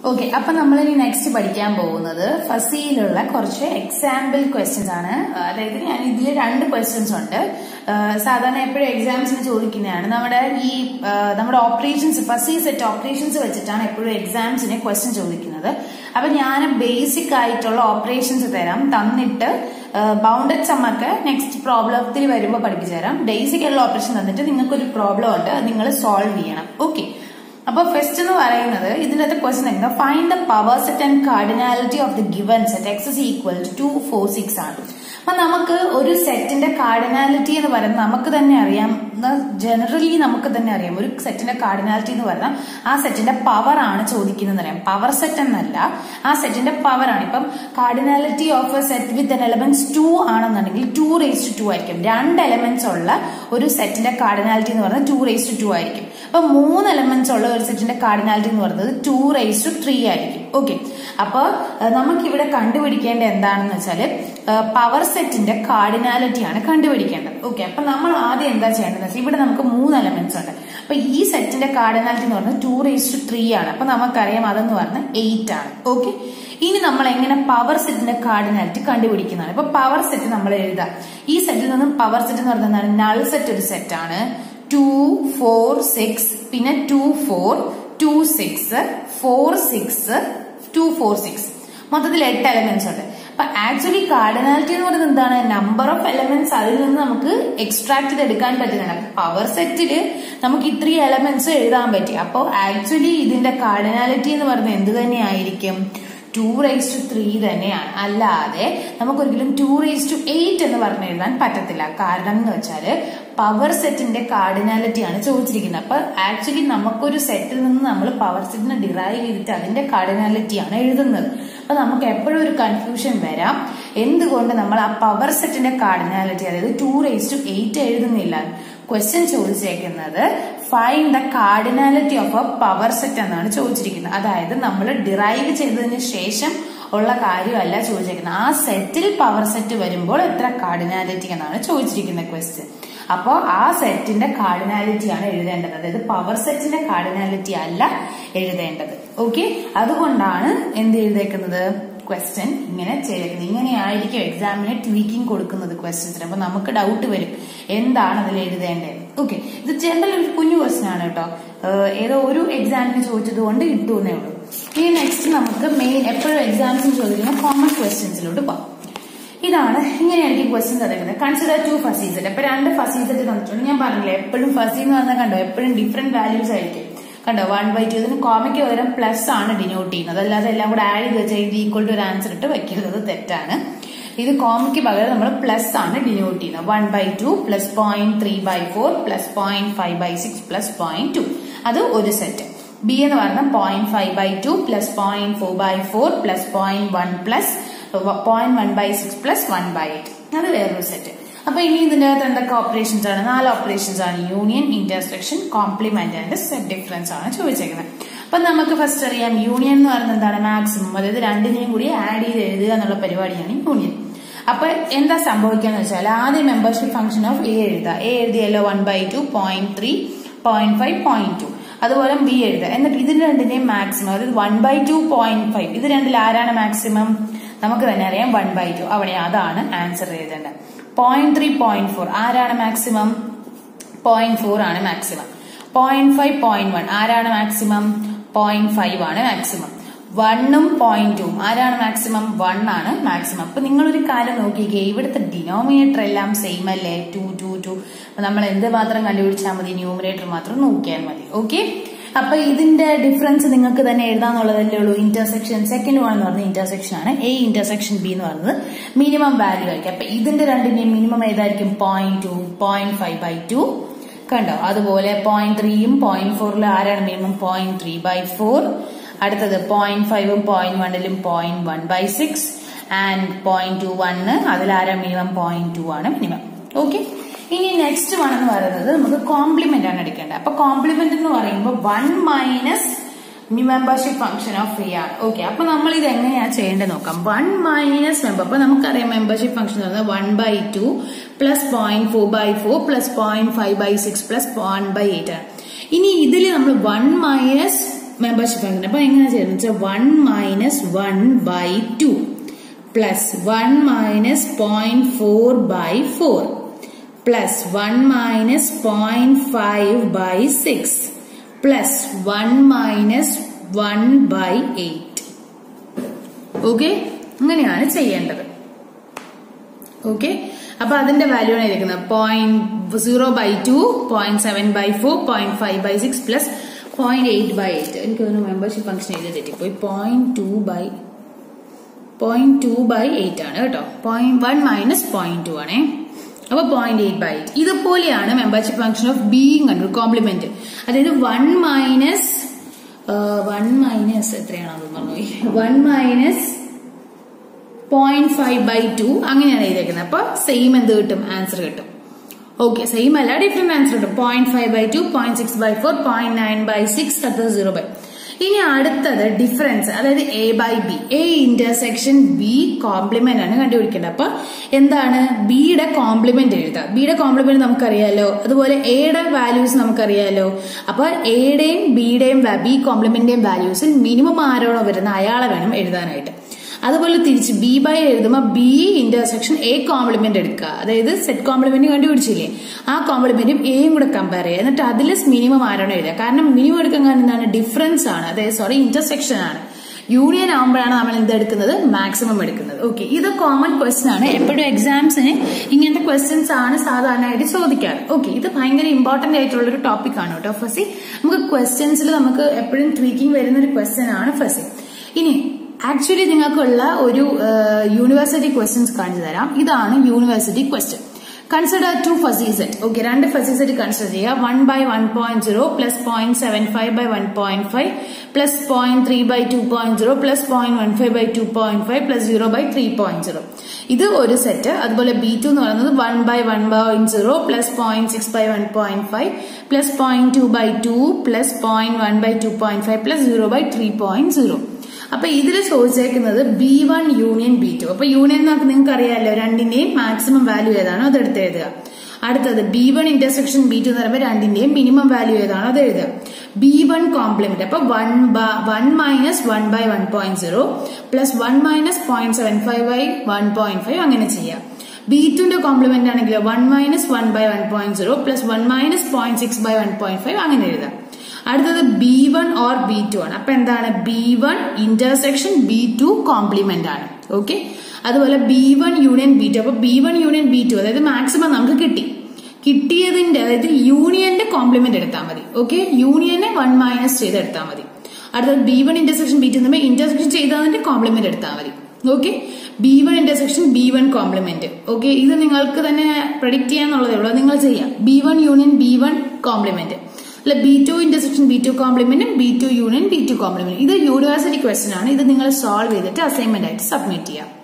okay അപ്പൊ നമ്മൾ ഇനി നെക്സ്റ്റ് പഠിക്കാൻ പോകുന്നത് ഫസിയിലുള്ള കുറച്ച് എക്സാമ്പിൾ ക്വസ്റ്റ്യൻസ് ആണ് അതായത് ഞാൻ ഇതിൽ രണ്ട് ക്വസ്റ്റ്യൻസ് ഉണ്ട് ആ, സാധാരണ എപ്പോഴും എക്സാംസിന് ചോദിക്കുന്നതാണ് നമ്മുടെ ഈ ആ, നമ്മുടെ ഓപ്പറേഷൻസ് ഫസി സെറ്റ് ഓപ്പറേഷൻസ് വെച്ചിട്ടാണ് എപ്പോഴും എക്സാംസിന് ക്വസ്റ്റ്യൻ ചോദിക്കുന്നത് അപ്പൊ ഞാൻ ബേസിക് ആയിട്ടുള്ള ഓപ്പറേഷൻസ് തരാം തന്നിട്ട് ബൗണ്ടഡ് സം ഒക്കെ നെക്സ്റ്റ് പ്രോബ്ലത്തിൽ വരുമ്പോൾ പഠിപ്പിച്ചു തരാം ബേസിക് ആയിട്ടുള്ള ഓപ്പറേഷൻ തന്നിട്ട് നിങ്ങൾക്ക് ഒരു പ്രോബ്ലം ഉണ്ട് അത് നിങ്ങൾ സോൾവ് ചെയ്യണം ഓക്കെ അപ്പൊ ഫസ്റ്റ് എന്ന് പറയുന്നത് ഇതിന്റെ അകത്ത് ക്വസ്റ്റൻ എന്താ find the power set and cardinality of the given set X is equal to two four six ആണ് അപ്പൊ നമുക്ക് ഒരു സെറ്റിന്റെ കാർഡിനാലിറ്റി എന്ന് പറയുന്നത് നമുക്ക് തന്നെ അറിയാം ജനറലി നമുക്ക് തന്നെ അറിയാം ഒരു സെറ്റിന്റെ കാർഡിനാലിറ്റി എന്ന് പറഞ്ഞാൽ ആ സെറ്റിന്റെ പവർ ആണ് ചോദിക്കുന്നത് അറിയാം പവർ സെറ്റ് എന്നല്ല ആ സെറ്റിന്റെ പവർ ആണ് ഇപ്പം cardinality of a set with N elements two ആണെന്നുണ്ടെങ്കിൽ ടു റേസ് ടു ടു ആയിരിക്കും രണ്ട് എലമെന്റ്സ് ഉള്ള ഒരു സെറ്റിന്റെ കാർഡിനാലിറ്റി എന്ന് പറയുന്നത് ടു റേസ് ടു ടു ആയിരിക്കും അപ്പൊ മൂന്ന് എലമെന്റ്സ് ഉള്ള ഒരു സെറ്റിന്റെ കാർഡിനാലിറ്റി എന്ന് പറയുന്നത് ടു റേസ് ടു ത്രീ ആയിരിക്കും ഓക്കെ അപ്പൊ നമുക്ക് ഇവിടെ കണ്ടുപിടിക്കേണ്ട എന്താണെന്ന് വെച്ചാല് പവർ സെറ്റിന്റെ കാർഡിനാലിറ്റി ആണ് കണ്ടുപിടിക്കേണ്ടത് ഓക്കെ അപ്പൊ നമ്മൾ ആദ്യം എന്താ ചെയ്യേണ്ടത് വെച്ചാൽ ഇവിടെ നമുക്ക് മൂന്ന് എലമെന്റ്സ് ഉണ്ട് അപ്പൊ ഈ സെറ്റിന്റെ കാർഡിനാലിറ്റി എന്ന് പറയുന്നത് ടു റേസ് ടു ത്രീ ആണ് അപ്പൊ നമുക്കറിയാം അതെന്ന് പറഞ്ഞാൽ എയ്റ്റ് ആണ് ഓക്കെ ഇനി നമ്മൾ എങ്ങനെ പവർ സെറ്റിന്റെ കാർഡിനാലിറ്റി കണ്ടുപിടിക്കുന്നതാണ് ഇപ്പൊ പവർ സെറ്റ് നമ്മൾ എഴുതാം ഈ സെറ്റിൽ നിന്നും പവർ സെറ്റ് എന്ന് പറയുന്നത് നൾ സെറ്റ് ഒരു സെറ്റ് ആണ് ടു ഫോർ സിക്സ് പിന്നെ two four two six four six two four six മൊത്തത്തിൽ എട്ട് എലമെന്റ്സ് ഉണ്ട് അപ്പൊ ആക്ച്വലി കാർഡിനാലിറ്റി എന്ന് പറയുന്നത് എന്താണ് നമ്പർ ഓഫ് എലമെന്റ്സ് അതിൽ നിന്ന് നമുക്ക് എക്സ്ട്രാക്ട് ചെയ്ത് എടുക്കാൻ പറ്റുന്നതാണ് പവർ സെറ്റില് നമുക്ക് ഇത്രയും എലമെന്റ്സ് എഴുതാൻ പറ്റി അപ്പോൾ ആക്ച്വലി ഇതിന്റെ കാർഡിനാലിറ്റി എന്ന് പറയുന്നത് എന്ത് തന്നെയായിരിക്കും ടു റേസ് ടു ത്രീ തന്നെയാണ് അല്ലാതെ നമുക്കൊരിക്കലും ടു റേസ് ടു എയ്റ്റ് എന്ന് പറഞ്ഞു എഴുതാൻ പറ്റത്തില്ല കാരണം എന്ന് വെച്ചാല് പവർ സെറ്റിന്റെ കാർഡിനാലിറ്റി ആണ് ചോദിച്ചിരിക്കുന്നത് അപ്പൊ ആക്ച്വലി നമുക്കൊരു സെറ്റിൽ നിന്ന് നമ്മൾ പവർ സെറ്റിനെ ഡിറൈവ് ചെയ്തിട്ട് അതിന്റെ കാർഡിനാലിറ്റി ആണ് എഴുതുന്നത് അപ്പൊ നമുക്ക് എപ്പോഴും ഒരു കൺഫ്യൂഷൻ വരാം എന്തുകൊണ്ട് നമ്മൾ ആ പവർ സെറ്റിന്റെ കാർഡിനാലിറ്റി അതായത് ടു റേസ് ടു എയ്റ്റ് എഴുതുന്നില്ല ക്വസ്റ്റ്യൻ ചോദിച്ചേക്കുന്നത് find the cardinality of a power set എന്നാണ് ചോദിച്ചിരിക്കുന്നത് അതായത് നമ്മൾ ഡിറൈവ് ചെയ്തതിന് ശേഷം ഉള്ള കാര്യമല്ല ചോദിച്ചിരിക്കുന്നത് ആ സെറ്റിൽ പവർ സെറ്റ് വരുമ്പോൾ എത്ര കാർഡിനാലിറ്റി എന്നാണ് ചോദിച്ചിരിക്കുന്ന ക്വസ്റ്റ്യൻ അപ്പോൾ ആ സെറ്റിന്റെ കാർഡിനാലിറ്റി ആണ് എഴുതേണ്ടത് അതായത് പവർ സെറ്റിന്റെ കാർഡിനാലിറ്റി അല്ല എഴുതേണ്ടത് ഓക്കെ അതുകൊണ്ടാണ് എന്ത് എഴുതേക്കുന്നത് ക്വസ്റ്റ്യൻ ഇങ്ങനെ ചെയ്തേക്കുന്നത് ഇങ്ങനെയായിരിക്കും എക്സാമിന് ട്വീക്കിംഗ് കൊടുക്കുന്നത് ക്വസ്റ്റ്യൻസിന് അപ്പൊ നമുക്ക് ഡൗട്ട് വരും എന്താണ് അതിൽ എഴുതേണ്ടത് ഓക്കെ ഇത് ജനറൽ ഒരു കുഞ്ഞു ക്വസ്റ്റ്യൻ ആണ് കേട്ടോ ഏഹ് ഏതോ ഒരു എക്സാമിന് ചോദിച്ചത് കൊണ്ട് കിട്ടുമെന്നേ ഉള്ളൂ ഇനി നെക്സ്റ്റ് നമുക്ക് മെയിൻ എപ്പോഴും എക്സാംസിന് ചോദിക്കുന്ന കോമൺ ക്വസ്റ്റ്യൻസിലോട്ട് പോകാം ഇതാണ് ഇങ്ങനെയായിരിക്കും ക്വസ്റ്റ്യൻ തരുന്നത് കൺസിഡർ ടു ഫസീസെറ്റ് അപ്പൊ രണ്ട് ഫസീസെറ്റ് തന്നിട്ടുണ്ട് ഞാൻ പറഞ്ഞില്ലേ എപ്പോഴും ഫസി എന്ന് പറഞ്ഞാൽ കണ്ടോ എപ്പോഴും ഡിഫറെന്റ് വാല്യൂസ് ആയിരിക്കും കണ്ടോ വൺ ബൈ ടു ഇതിന് കോമയ്ക്ക് പകരം പ്ലസ് ആണ് ഡിനോട്ട് ചെയ്യുന്നത് അല്ലാതെ എല്ലാം കൂടെ ആഡ് ചെയ്ത് വെച്ചാൽ ഇത് ഈക്വൽ ടു ഒരു ആൻസർ ഇട്ട് വെക്കരുത് തെറ്റാണ് ഇത് കോമയ്ക്ക് പകരം നമ്മൾ പ്ലസ് ആണ് ഡിനോട്ട് ചെയ്യുന്നത് one by two plus point three by four plus point five by six plus point two അത് ഒരു സെറ്റ് ബി എന്ന് പറഞ്ഞാൽ point five by two plus point four by four plus point one plus point one by six plus one by eight അത് വേറൊരു set അപ്പൊ ഇനി ഇതിന്റെ അകത്ത് എന്തൊക്കെ ഓപ്പറേഷൻസ് ആണ് നാല് ഓപ്പറേഷൻസ് ആണ് union intersection complement and set difference ആണ് ചോദിച്ചേക്കുന്നത് അപ്പൊ നമുക്ക് ഫസ്റ്റ് അറിയാം യൂണിയൻ എന്ന് പറയുന്നത് എന്താണ് മാക്സിമം അതായത് രണ്ടിനെയും കൂടി ആഡ് ചെയ്ത് എഴുതുക എന്നുള്ള പരിപാടിയാണ് യൂണിയൻ അപ്പൊ എന്താ സംഭവിക്കാന്ന് വെച്ചാൽ ആദ്യം മെമ്പർഷിപ്പ് ഫംഗ്ഷൻ ഓഫ് എ എഴുതുക എ എഴുതിയല്ലോ one by two point three point five point two അതുപോലെ ബി എഴുതുക എന്നിട്ട് ഇതിന് രണ്ടിന്റെയും മാക്സിമം അതായത് one by two point five ഇത് രണ്ടിൽ ആരാണ് മാക്സിമം നമുക്ക് തന്നെ അറിയാം വൺ ബൈ ടു അവിടെ അതാണ് ആൻസർ എഴുതേണ്ടത് പോയിന്റ് ത്രീ പോയിന്റ് ഫോർ ആരാണ് മാക്സിമം പോയിന്റ് ഫോർ ആണ് maximum point five point one ആരാണ് മാക്സിമം പോയിന്റ് ഫൈവ് ആണ് മാക്സിമം വണ്ണും പോയിന്റ് ടൂവും ആരാണ് മാക്സിമം വൺ ആണ് മാക്സിമം അപ്പൊ നിങ്ങളൊരു കാര്യം നോക്കിക്കേ ഇവിടുത്തെ ഡിനോമിനേറ്റർ എല്ലാം സെയിം അല്ലേ ടു ടു ടു നമ്മൾ എന്ത് മാത്രം കണ്ടുപിടിച്ചാൽ മതി ന്യൂമിനേറ്റർ മാത്രം നോക്കിയാൽ മതി ഓക്കെ അപ്പൊ ഇതിന്റെ ഡിഫറൻസ് നിങ്ങൾക്ക് തന്നെ എഴുതാന്നുള്ളതല്ലേ ഉള്ളൂ ഇന്റർസെക്ഷൻ സെക്കൻഡ് വൺ എന്ന് പറഞ്ഞ ഇന്റർസെക്ഷൻ ആണ് എ ഇന്റർസെക്ഷൻ ബി എന്ന് പറയുന്നത് മിനിമം വാല്യൂ ആയിരിക്കും അപ്പൊ ഇതിന്റെ രണ്ടിന്റെയും മിനിമം ഏതായിരിക്കും point two point five by two കണ്ടോ അതുപോലെ പോയിന്റ് ത്രീയും പോയിന്റ് ഫോറിലും ആരാണ് minimum point three by four അടുത്തത് പോയിന്റ് ഫൈവും പോയിന്റ് വണ്ണിലും point one by six and point two one അതിലാരാ മിനിമം പോയിന്റ് ടു ആണ് മിനിമം ഓക്കെ ഇനി നെക്സ്റ്റ് വൺ എന്ന് പറയുന്നത് നമുക്ക് കോംപ്ലിമെന്റ് ആണ് എടുക്കേണ്ടത് അപ്പൊ കോംപ്ലിമെന്റ് എന്ന് പറയുമ്പോൾ one minus membership function of A ആണ് ഓക്കെ അപ്പൊ നമ്മൾ ഇത് എങ്ങനെയാ ചെയ്യേണ്ടത് നോക്കാം വൺ മൈനസ് മെമ്പർ അപ്പൊ നമുക്കറിയാം മെമ്പർഷിപ്പ് ഫംഗ്ഷൻ എന്ന് പറയുന്നത് one by two plus point four by four plus point five by six plus one by eight ആണ് ഇനി ഇതിൽ നമ്മൾ വൺ മൈനസ് മെമ്പർഷിപ്പ് ഫംഗ്ഷൻ അപ്പൊ എങ്ങനെ ചെയ്യുന്നത് വെച്ചാൽ one minus one by two plus one minus point four by four plus one minus point five by six plus one minus one by eight okay അങ്ങനെയാണ് ചെയ്യേണ്ടത് ഓക്കെ അപ്പൊ അതിന്റെ value ആണ് ഇരിക്കുന്നത് point zero by two point seven by four point five by six plus point eight by eight എനിക്ക് തോന്നുന്നു membership function എഴുതി തെറ്റിപ്പോയി point two by point two by eight ആണ് കേട്ടോ point one minus point two ആണേ അപ്പൊ point eight by eight ഇതുപോലെയാണ് membership function of being കണ്ടു കോംപ്ലിമെന്റ് അതായത് വൺ മൈനസ് വൺ മൈനസ് എത്രയാണെന്ന് പറഞ്ഞു one minus point five by two അങ്ങനെയാണ് എഴുതിയേക്കുന്നത് അപ്പൊ സെയിം എന്ത് കിട്ടും ആൻസർ കിട്ടും ഓക്കെ സെയിം അല്ല ഡിഫറെന്റ് ആൻസർ കിട്ടും point five by two point six by four point nine by six അത് സീറോ ബൈ ഇനി അടുത്തത് ഡിഫറൻസ് അതായത് A by B A intersection B complement ആണ് കണ്ടുപിടിക്കേണ്ടത് അപ്പൊ എന്താണ് ബിയുടെ കോംപ്ലിമെന്റ് എഴുതുക ബിയുടെ കോംപ്ലിമെന്റ് നമുക്കറിയാലോ അതുപോലെ എയുടെ വാല്യൂസ് നമുക്കറിയാലോ അപ്പൊ എയുടെയും ബിയുടെയും ബി കോംപ്ലിമെന്റിന്റെയും വാല്യൂസിൽ മിനിമം ആരോണോ വരുന്ന അയാളെ വേണം എഴുതാനായിട്ട് അതുപോലെ തിരിച്ച് ബി ബൈ എഴുതുമ്പോൾ ബി ഇന്റർസെക്ഷൻ എ കോംപ്ലിമെന്റ് എടുക്കുക അതായത് സെറ്റ് കോംപ്ലിമെന്റ് കണ്ടുപിടിച്ചില്ലേ ആ കോംപ്ലിമെന്റും എയും കൂടെ കമ്പയർ ചെയ്യുക എന്നിട്ട് അതിൽ മിനിമം ആരാണ് എഴുതുക കാരണം മിനിമം എടുക്കാൻ കാരണം എന്താണ് ഡിഫറൻസ് ആണ് അതായത് സോറി ഇന്റർസെക്ഷൻ ആണ് യൂണിയൻ ആകുമ്പോഴാണ് നമ്മൾ എന്ത് എടുക്കുന്നത് മാക്സിമം എടുക്കുന്നത് ഓക്കെ ഇത് കോമൺ ക്വസ്റ്റൻ ആണ് എപ്പോഴും എക്സാംസിന് ഇങ്ങനത്തെ ക്വസ്റ്റ്യൻസ് ആണ് സാധാരണയായിട്ട് ചോദിക്കാറ് ഓക്കെ ഇത് ഭയങ്കര ഇമ്പോർട്ടന്റ് ആയിട്ടുള്ള ഒരു ടോപ്പിക് ആണ് കേട്ടോ ഫസി നമുക്ക് ക്വസ്റ്റ്യൻസിൽ നമുക്ക് എപ്പോഴും ട്വീക്കിംഗ് വരുന്ന ഒരു ക്വസ്റ്റ്യൻ ആണ് ഫസി ഇനി ആക്ച്വലി നിങ്ങൾക്കുള്ള ഒരു യൂണിവേഴ്സിറ്റി ക്വസ്റ്റ്യൻസ് കാണിച്ചു തരാം ഇതാണ് university question consider two fuzzy set okay രണ്ട് ഫസി സെറ്റ് കൺസിഡർ ചെയ്യുക one by one point zero plus point seven five by one point five plus point three by two point zero plus point one five by two point five plus zero by three point zero ഇത് ഒരു set അതുപോലെ B two എന്ന് പറയുന്നത് one by one point zero plus point six by one point five plus point two by two plus point one by two point five plus zero by three point zero അപ്പൊ ഇതിൽ ചോദിച്ചേക്കുന്നത് B one union B two അപ്പൊ union നമുക്ക് നിങ്ങൾക്ക് അറിയാമല്ലോ രണ്ടിന്റെയും maximum value ഏതാണോ അത് എടുത്ത് എഴുതുക അടുത്തത് B one intersection B two എന്ന് പറയുമ്പോൾ രണ്ടിന്റെയും മിനിമം വാല്യൂ ഏതാണോ അത് എഴുതുക ബി വൺ കോംപ്ലിമെന്റ് അപ്പൊ one one minus one by one point zero plus one minus point seven five by one point five അങ്ങനെ ചെയ്യാം ബി ടുന്റെ കോംപ്ലിമെന്റ് ആണെങ്കിൽ one minus one by one point zero plus one minus point six by one point five അങ്ങനെ എഴുതാം അടുത്തത് B one or B two ആണ് അപ്പൊ എന്താണ് B one intersection B two complement ആണ് ഓക്കെ അതുപോലെ B one union B two അപ്പൊ B one union B two അതായത് മാക്സിമം നമുക്ക് കിട്ടി കിട്ടിയതിന്റെ അതായത് യൂണിയന്റെ കോംപ്ലിമെന്റ് എടുത്താൽ മതി ഓക്കെ യൂണിയനെ വൺ മൈനസ് ചെയ്ത് എടുത്താൽ മതി അടുത്തത് B one intersection B two നമ്മൾ ഇന്റർസെക്ഷൻ ചെയ്തതിന്റെ കോംപ്ലിമെന്റ് എടുത്താൽ മതി okay B one intersection B one complement okay ഇത് നിങ്ങൾക്ക് തന്നെ പ്രഡിക്ട് ചെയ്യാന്നുള്ളതേ ഉള്ളൂ നിങ്ങൾ ചെയ്യാം B one union B one complement അല്ല B two intersection B two കോംപ്ലിമെന്റും B two union B two complement ഇത് യൂണിവേഴ്സിറ്റി ക്വസ്റ്റൻ ആണ് ഇത് നിങ്ങൾ സോൾവ് ചെയ്തിട്ട് അസൈൻമെന്റ് ആയിട്ട് സബ്മിറ്റ് ചെയ്യാം